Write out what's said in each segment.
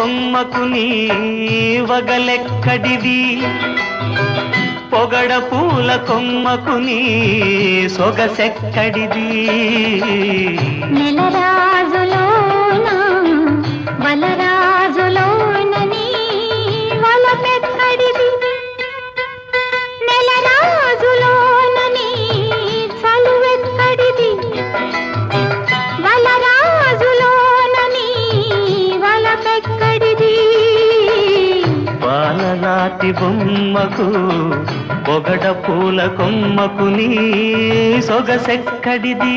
బొమ్మకు నీ వగలెక్కడిది పొగడ పూల కొమ్మకు నీ సొగసెక్కడిది నెలరాజులోన వలరాజులోన నీ వలపెక్కడిది నెలరాజులోన నీ చలువెక్కడిది వలరాజులోన నీ వలపెక్కడిది పాలరాతి బొమ్మకు పొగడ పూల కొమ్మకు నీ సొగసెక్కడిది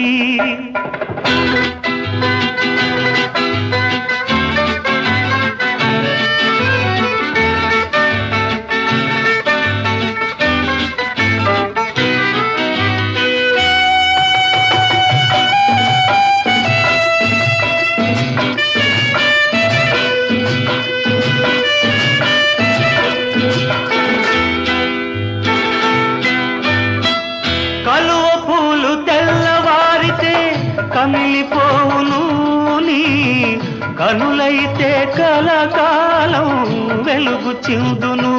కలువ పూలు తెల్లవారితే కమిలిపోవును నీ కనులైతే కలకాలం వెలుగు చిందును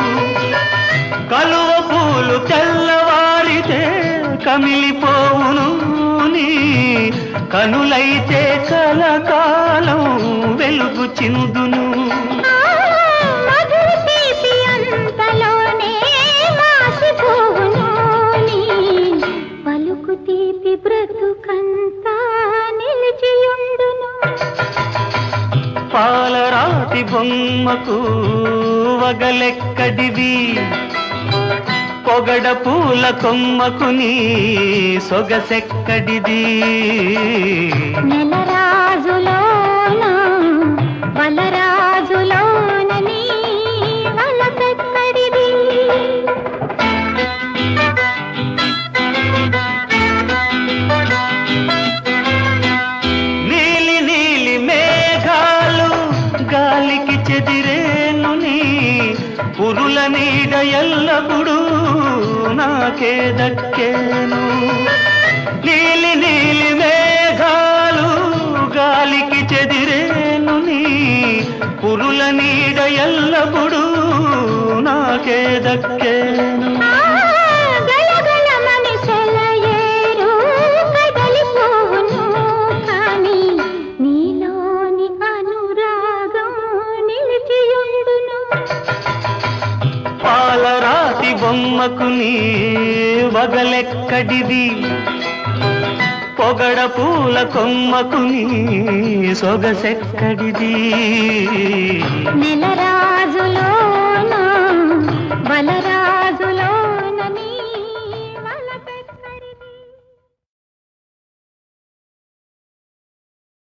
కలువ పూలు తెల్లవారితే కమిలిపోవును నీ కనులైతే కలకాలం వెలుగు చిందును మధుర తీపి అంతలోనే మాసిపోవును నీ పలుకు తీపి బ్రతుకంతా నిలిచియుండును పాలరాతి బొమ్మకు వగలెక్కడివి పొగడ పూల కొమ్మకు నీ సొగసెక్కడిది నెలరాజులోన వలరాజులోన నీ వలపెక్కడిది నీలి నీలి మేఘాలు గాలికి చెదిరేను నీ పురుల నీడ ఎల్లప్పుడూ నాకే దక్కేను నీలి నీలి మేఘాలు గాలికి చెదిరేను నీ పురుల నీడ ఎల్లప్పుడూ నాకే దక్కేను ఆ గలగలమని సెలయేరు కదలిపోవును కానీ నీలోని అనురాగం నిలిచియుండును పాలరాతి బొమ్మకు నీ వగలెక్కడిది పొగడ పూల కొమ్మకు నీ సొగసెక్కడిది నెలరా